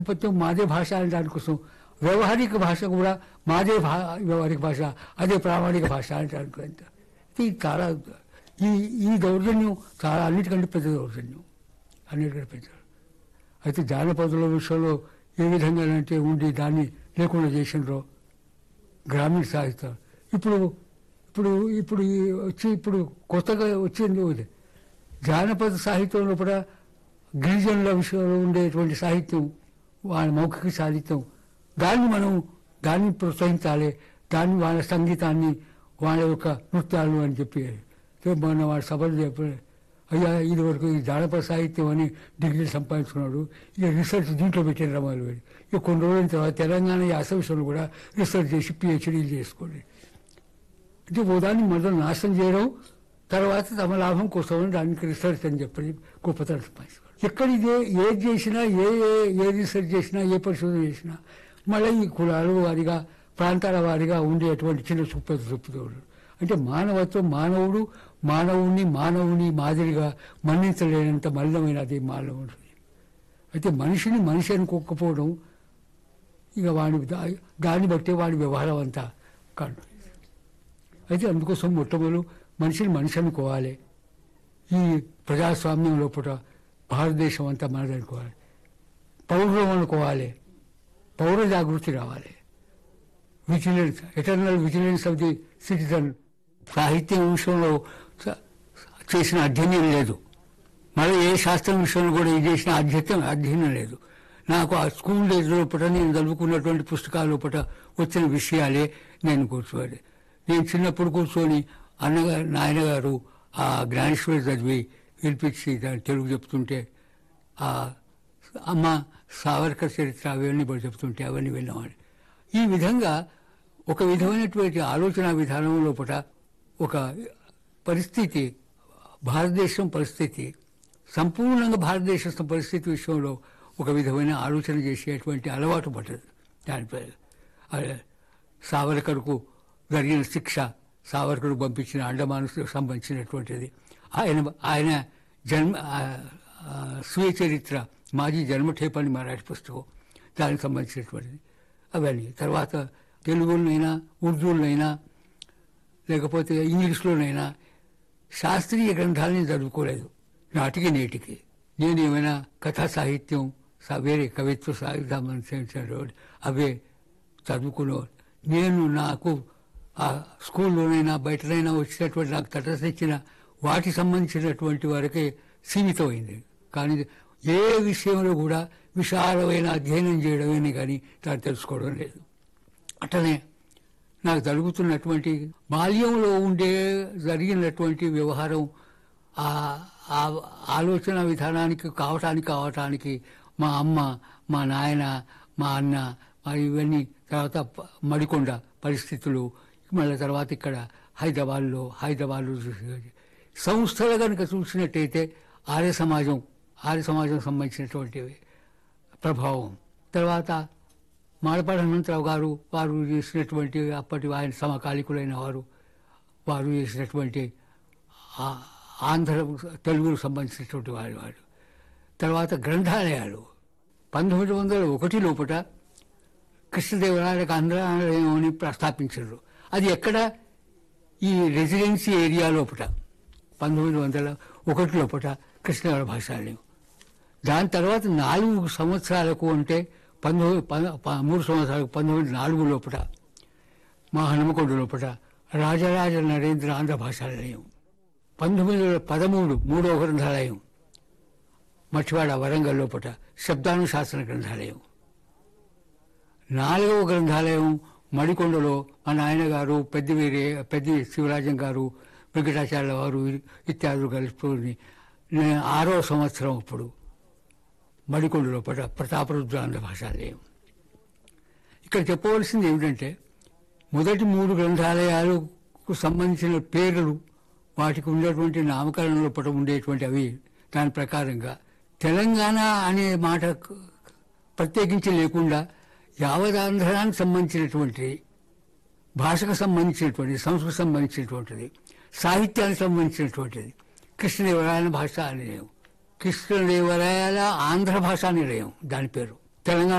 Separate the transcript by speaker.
Speaker 1: నేపథ్యం మాదే భాష అనే దానికోసం వ్యవహారిక భాష కూడా మాదే భా వ్యవహారిక భాష అదే ప్రామాణిక భాష అంటారు అంత ఇది చాలా ఈ ఈ దౌర్జన్యం చాలా అన్నిటికంటే పెద్ద దౌర్జన్యం అన్నిటికంటే పెద్ద అయితే జానపదుల విషయంలో ఏ విధంగా అంటే ఉండి దాన్ని లేకుండా చేసినారో గ్రామీణ సాహిత్యం ఇప్పుడు ఇప్పుడు ఇప్పుడు ఈ వచ్చి ఇప్పుడు కొత్తగా వచ్చింది ఇది జానపద సాహిత్యంలో కూడా గిరిజనుల విషయంలో ఉండేటువంటి సాహిత్యం వాళ్ళ మౌఖిక సాహిత్యం దాన్ని మనం దాన్ని ప్రోత్సహించాలి దాన్ని వాళ్ళ సంగీతాన్ని వాళ్ళ యొక్క నృత్యాలు అని చెప్పి రేపు మొన్న వాళ్ళ సభలు చెప్పి అయ్యా ఇది వరకు ఈ జానపద సాహిత్యం అని డిగ్రీ సంపాదించుకున్నాడు ఇక రీసెర్చ్ దీంట్లో పెట్టిన రమాలు వేడి ఇక కొన్ని రోజుల తర్వాత తెలంగాణ యాస విషయంలో కూడా రీసెర్చ్ చేసి పిహెచ్డీలు చేసుకోండి అంటే ఓ దాన్ని మొదలు నాశనం చేయడం తర్వాత తమ లాభం కోసం దానికి రీసెర్చ్ అని చెప్పి గొప్పతనం సంపాదించుకోవడం ఎక్కడ ఇదే ఏది చేసినా ఏ ఏ- ఏ రీసెర్చ్ చేసినా ఏ పరిశోధన చేసినా మళ్ళీ ఈ కులాలు వారిగా ప్రాంతాల వారిగా ఉండేటువంటి చిన్న చూపెద్ద చూపుతోడు అంటే మానవత్వం మానవుడు మానవుని మానవుని మాదిరిగా మన్నించలేనంత మలినమైన అది మానవుడు అయితే మనిషిని మనిషి అనుకోకపోవడం ఇక వాడి దా- దాన్ని బట్టే వాడి వ్యవహారం అంతా కాదు అయితే అందుకోసం మొట్టమొదలు మనిషిని మనిషి అనుకోవాలి ఈ ప్రజాస్వామ్యం లోపల భారతదేశం అంతా మనది అనుకోవాలి పౌరులం అనుకోవాలి పౌర జాగృతి రావాలి vigilance eternal vigilance of the citizen సాహిత్యం విషయంలో స- చేసిన అధ్యయనం లేదు మళ్ళీ ఏ శాస్త్రం విషయంలో కూడా ఇది చేసిన అధ్యయనం అధ్యయనం లేదు నాకు ఆ స్కూల్ డేస్ లోపల నేను చదువుకున్నటువంటి పుస్తకాల లోపల వచ్చిన విషయాలే నేను కూర్చోవాలి నేను చిన్నప్పుడు కూర్చొని అన్నగారు నాయనగారు ఆ జ్ఞానేశ్వరి చదివి వినిపించి దాని తెలుగు చెప్తుంటే ఆ అమ్మ సావర్కర్ చరిత్ర అవన్నీ కూడా చెప్తుంటే అవన్నీ విన్నవాడు ఈ విధంగా ఒక విధమైనటువంటి ఆలోచన విధానం లోపల ఒక పరిస్థితి భారతదేశం పరిస్థితి సంపూర్ణంగా భారతదేశ పరిస్థితి విషయంలో ఒక విధమైన ఆలోచన చేసేటువంటి అలవాటు పడ్డది దానిపై అదే సావర్కర్కు జరిగిన శిక్ష సావర్కర్ పంపించిన అండమానుకు సంబంధించినటువంటిది ఆయన ఆయన జన్మ ఆ, ఆ, స్వీయ చరిత్ర మాజీ జన్మఠేపని మరాఠీ పుస్తకం దానికి సంబంధించినటువంటిది అవన్నీ తర్వాత తెలుగులోనైనా ఉర్దూలోనైనా లేకపోతే ఇంగ్లీష్లోనైనా శాస్త్రీయ గ్రంథాలని చదువుకోలేదు నాటికి నేటికి నేను ఏమైనా కథా సాహిత్యం స- వేరే కవిత్వ సాహిత్యం సంబంధించినటువంటి అవే చదువుకునే నేను నాకు ఆ స్కూల్లోనైనా బయటనైనా వచ్చినటువంటి నాకు తటస్థించిన వాటికి సంబంధించినటువంటి వరకే సీమితమైంది కానీ ఏ విషయంలో కూడా విశాలమైన అధ్యయనం చేయడమే కానీ దాన్ని తెలుసుకోవడం లేదు అట్లనే నాకు జరుగుతున్నటువంటి బాల్యంలో ఉండే జరిగినటువంటి వ్యవహారం ఆ ఆ ఆలోచన విధానానికి కావటానికి కావటానికి మా అమ్మ మా నాయన మా అన్న మరి ఇవన్నీ తర్వాత ప- మడికొండ పరిస్థితులు మళ్ళీ తర్వాత ఇక్కడ హైదరాబాద్లో హైదరాబాద్లో చూసి సంస్థలు కనుక చూసినట్టయితే ఆర్య సమాజం ఆర్య సమాజం సంబంధించినటువంటి ప్రభావం తర్వాత మాడపాడ హనుమంతరావు గారు వారు చేసినటువంటి అప్పటి ఆయన సమకాలికులైన వారు వారు చేసినటువంటి ఆ- ఆంధ్ర తెలుగుకు సంబంధించినటువంటి వారు వారు తర్వాత గ్రంథాలయాలు పంతొమ్మిది వందల ఒకటి లోపల కృష్ణదేవరాయలకు ఆంధ్రాలయం అని ప్రస్తాపించారు అది ఎక్కడ ఈ రెసిడెన్సీ ఏరియా లోపల పంతొమ్మిది వందల ఒకటి లోపల కృష్ణదేవర భాషాలయం దాని తర్వాత నాలుగు సంవత్సరాలకు అంటే పంతొమ్మిది ప- ప- మూడు సంవత్సరాలకు పంతొమ్మిది నాలుగు లోపల మా హనుమకొండ లోపల రాజరాజ నరేంద్ర ఆంధ్ర భాషాలయం పంతొమ్మిది వందల పదమూడు మూడవ గ్రంథాలయం మట్టివాడ వరంగల్ లోపల శబ్దానుశాసన గ్రంథాలయం నాలుగవ గ్రంథాలయం మడికొండలో మా నాయన గారు పెద్దవీరే పెద్ద శివరాజం గారు వెంకటాచార్య వారు ఇత్యాదులు కలుపుకొని నేను ఆరో సంవత్సరం అప్పుడు మడికొండ లోపల ప్రతాపరుద్ర ఆంధ్ర భాషాలయం ఇక్కడ చెప్పవలసింది ఏమిటంటే మొదటి మూడు గ్రంథాలయాలకు సంబంధించిన పేర్లు వాటికి ఉండేటువంటి నామకరణం లోపల ఉండేటువంటి అవి దాని ప్రకారంగా తెలంగాణ అనే మాట క- ప్రత్యేకించి లేకుండా యావదాంధ్రానికి సంబంధించినటువంటి భాషకు సంబంధించినటువంటి సంస్కృతి సంబంధించినటువంటిది సాహిత్యానికి సంబంధించినటువంటిది కృష్ణదేవరాయల భాష నిలయం కృష్ణదేవరాయల ఆంధ్ర భాషా నిలయం దాని పేరు తెలంగాణ